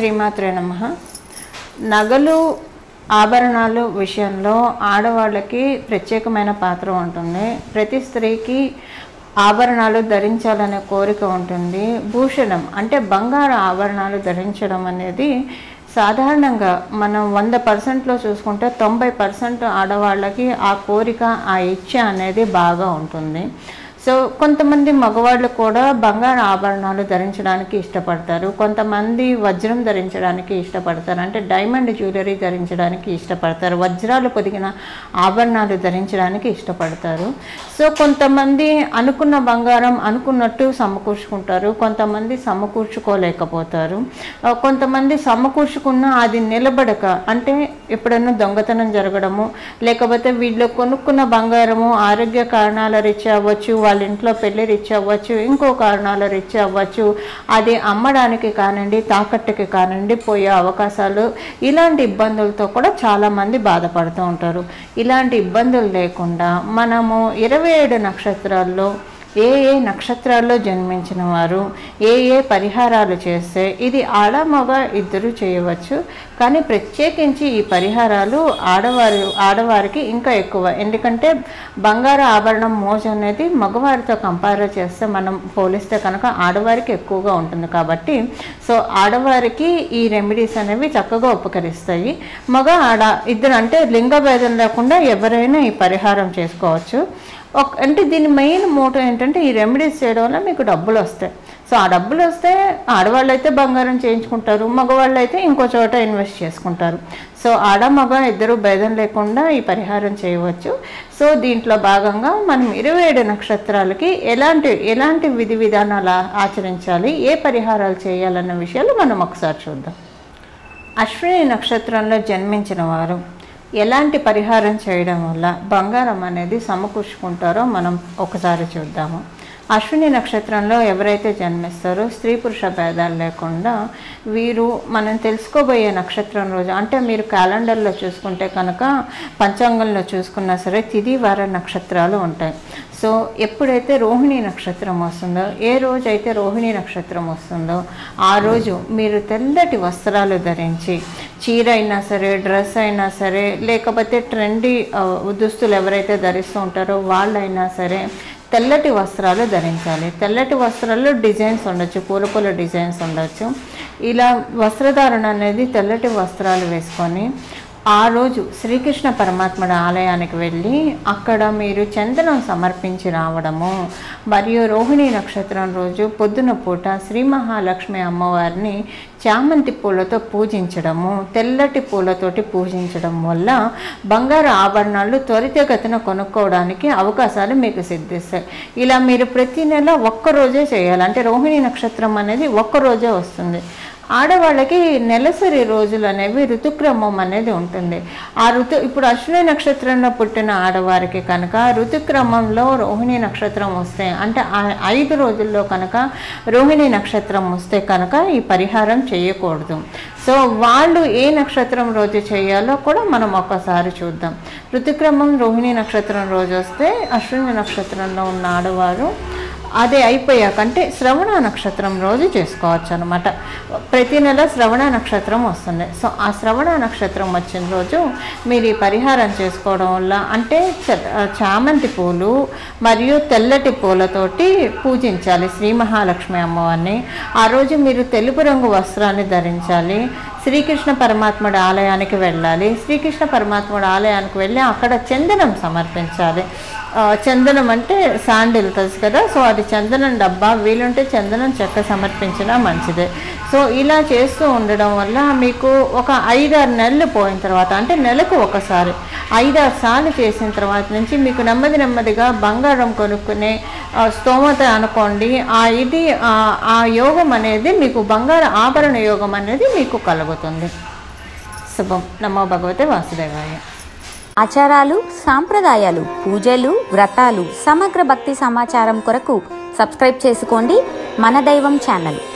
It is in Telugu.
శ్రీమాత్రే నమ నగలు ఆభరణాలు విషయంలో ఆడవాళ్ళకి ప్రత్యేకమైన పాత్ర ఉంటుంది ప్రతి స్త్రీకి ఆభరణాలు ధరించాలనే కోరిక ఉంటుంది భూషణం అంటే బంగారు ఆభరణాలు ధరించడం అనేది సాధారణంగా మనం వంద పర్సెంట్లో చూసుకుంటే తొంభై పర్సెంట్ ఆడవాళ్ళకి ఆ కోరిక ఆ ఇచ్చ అనేది బాగా ఉంటుంది సో కొంతమంది మగవాళ్ళు కూడా బంగారు ఆభరణాలు ధరించడానికి ఇష్టపడతారు కొంతమంది వజ్రం ధరించడానికి ఇష్టపడతారు అంటే డైమండ్ జ్యువెలరీ ధరించడానికి ఇష్టపడతారు వజ్రాలు పొదిగిన ఆభరణాలు ధరించడానికి ఇష్టపడతారు సో కొంతమంది అనుకున్న బంగారం అనుకున్నట్టు సమకూర్చుకుంటారు కొంతమంది సమకూర్చుకోలేకపోతారు ఆ, కొంతమంది సమకూర్చుకున్న అది నిలబడక అంటే ఎప్పుడన్నా దొంగతనం జరగడము లేకపోతే వీళ్ళు కొనుక్కున్న బంగారము ఆరోగ్య కారణాల రీత్యా అవ్వచ్చు వాళ్ళ ఇంట్లో పెళ్లి రీత్యా అవ్వచ్చు ఇంకో కారణాల రీత్యా అవ్వచ్చు అది అమ్మడానికి కానివ్వండి తాకట్టుకి కానివ్వండి పోయే అవకాశాలు ఇలాంటి ఇబ్బందులతో కూడా చాలామంది బాధపడుతూ ఉంటారు ఇలాంటి ఇబ్బందులు లేకుండా మనము ఇరవై ఏడు నక్షత్రాల్లో ఏ ఏ నక్షత్రాల్లో జన్మించిన వారు ఏ ఏ పరిహారాలు చేస్తే ఇది ఆడ మగ ఇద్దరు చేయవచ్చు కానీ ప్రత్యేకించి ఈ పరిహారాలు ఆడవారు ఆడవారికి ఇంకా ఎక్కువ ఎందుకంటే బంగారు ఆభరణం మోజు అనేది మగవారితో కంపేర్ చేస్తే మనం పోలిస్తే కనుక ఆడవారికి ఎక్కువగా ఉంటుంది కాబట్టి సో ఆడవారికి ఈ రెమెడీస్ అనేవి చక్కగా ఉపకరిస్తాయి మగ ఆడ ఇద్దరు అంటే లింగ భేదం లేకుండా ఎవరైనా ఈ పరిహారం చేసుకోవచ్చు ఒక అంటే దీని మెయిన్ మోటో ఏంటంటే ఈ రెమెడీస్ చేయడం వల్ల మీకు డబ్బులు వస్తాయి సో ఆ డబ్బులు వస్తే ఆడవాళ్ళు అయితే బంగారం చేయించుకుంటారు మగవాళ్ళు అయితే ఇంకో చోట ఇన్వెస్ట్ చేసుకుంటారు సో ఆడ మగ ఇద్దరు భేదం లేకుండా ఈ పరిహారం చేయవచ్చు సో దీంట్లో భాగంగా మనం ఇరవై ఏడు నక్షత్రాలకి ఎలాంటి ఎలాంటి విధి విధానాలు ఆ- ఆచరించాలి ఏ పరిహారాలు చేయాలన్న విషయాలు మనం ఒకసారి చూద్దాం అశ్విని నక్షత్రంలో జన్మించిన వారు ఎలాంటి పరిహారం చేయడం వల్ల బంగారం అనేది సమకూర్చుకుంటారో మనం ఒకసారి చూద్దాము అశ్విని నక్షత్రంలో ఎవరైతే జన్మిస్తారో స్త్రీ పురుష భేదాలు లేకుండా వీరు మనం తెలుసుకోబోయే నక్షత్రం రోజు అంటే మీరు క్యాలెండర్లో చూసుకుంటే కనుక పంచాంగంలో చూసుకున్నా సరే తిది వార నక్షత్రాలు ఉంటాయి సో ఎప్పుడైతే రోహిణి నక్షత్రం వస్తుందో ఏ రోజు అయితే రోహిణి నక్షత్రం వస్తుందో ఆ రోజు మీరు తెల్లటి వస్త్రాలు ధరించి చీర అయినా సరే డ్రెస్ అయినా సరే లేకపోతే ట్రెండీ ఆ, దుస్తులు ఎవరైతే ధరిస్తూ ఉంటారో వాళ్ళైనా సరే తెల్లటి వస్త్రాలు ధరించాలి తెల్లటి వస్త్రాల్లో డిజైన్స్ ఉండొచ్చు పూల పూల డిజైన్స్ ఉండొచ్చు ఇలా వస్త్రధారణ అనేది తెల్లటి వస్త్రాలు వేసుకొని ఆ రోజు శ్రీకృష్ణ పరమాత్ముడి ఆలయానికి వెళ్ళి అక్కడ మీరు చందనం సమర్పించి రావడము మరియు రోహిణి నక్షత్రం రోజు పొద్దున పూట శ్రీ మహాలక్ష్మి అమ్మవారిని చామంతి పూలతో పూజించడము తెల్లటి పూలతోటి పూజించడం వల్ల బంగారు ఆభరణాలు త్వరితగతిన కొనుక్కోవడానికి అవకాశాలు మీకు సిద్ధిస్తాయి ఇలా మీరు ప్రతి నెల ఒక్కరోజే చేయాలి అంటే రోహిణి నక్షత్రం అనేది ఒక్కరోజే వస్తుంది ఆడవాళ్ళకి నెలసరి రోజులు అనేవి ఋతుక్రమం అనేది ఉంటుంది ఆ ఋతు ఇప్పుడు అశ్విని నక్షత్రంలో పుట్టిన ఆడవారికి కనుక ఋతుక్రమంలో రోహిణి నక్షత్రం వస్తే అంటే ఆ ఐదు రోజుల్లో కనుక రోహిణి నక్షత్రం వస్తే కనుక ఈ పరిహారం చేయకూడదు సో వాళ్ళు ఏ నక్షత్రం రోజు చేయాలో కూడా మనం ఒక్కసారి చూద్దాం ఋతుక్రమం రోహిణి నక్షత్రం రోజు వస్తే అశ్విని నక్షత్రంలో ఉన్న ఆడవారు అదే అయిపోయాక అంటే శ్రవణ నక్షత్రం రోజు చేసుకోవచ్చు అనమాట ప్రతి నెల శ్రవణ నక్షత్రం వస్తుంది సో ఆ శ్రవణ నక్షత్రం వచ్చిన రోజు మీరు ఈ పరిహారం చేసుకోవడం వల్ల అంటే చ- చామంతి పూలు మరియు తెల్లటి పూలతోటి పూజించాలి శ్రీ మహాలక్ష్మి అమ్మవారిని ఆ రోజు మీరు తెలుపు రంగు వస్త్రాన్ని ధరించాలి శ్రీకృష్ణ పరమాత్ముడి ఆలయానికి వెళ్ళాలి శ్రీకృష్ణ పరమాత్ముడి ఆలయానికి వెళ్ళి అక్కడ చందనం సమర్పించాలి ఆ, చందనం అంటే శాండిల్ తెలుసు కదా సో అది చందనం డబ్బా వీలుంటే చందనం చెక్క సమర్పించినా మంచిదే సో ఇలా చేస్తూ ఉండడం వల్ల మీకు ఒక ఐదారు నెలలు పోయిన తర్వాత అంటే నెలకు ఒకసారి ఐదారు సార్లు చేసిన తర్వాత నుంచి మీకు నెమ్మది నెమ్మదిగా బంగారం కొనుక్కునే ఆ, స్తోమత అనుకోండి ఆ ఇది ఆ, ఆ యోగం అనేది మీకు బంగారు ఆభరణ యోగం అనేది మీకు కలుగుతుంది శుభం నమో భగవతే వాసుదేవాయ ఆచారాలు సాంప్రదాయాలు పూజలు వ్రతాలు సమగ్ర భక్తి సమాచారం కొరకు సబ్స్క్రైబ్ చేసుకోండి మన దైవం ఛానల్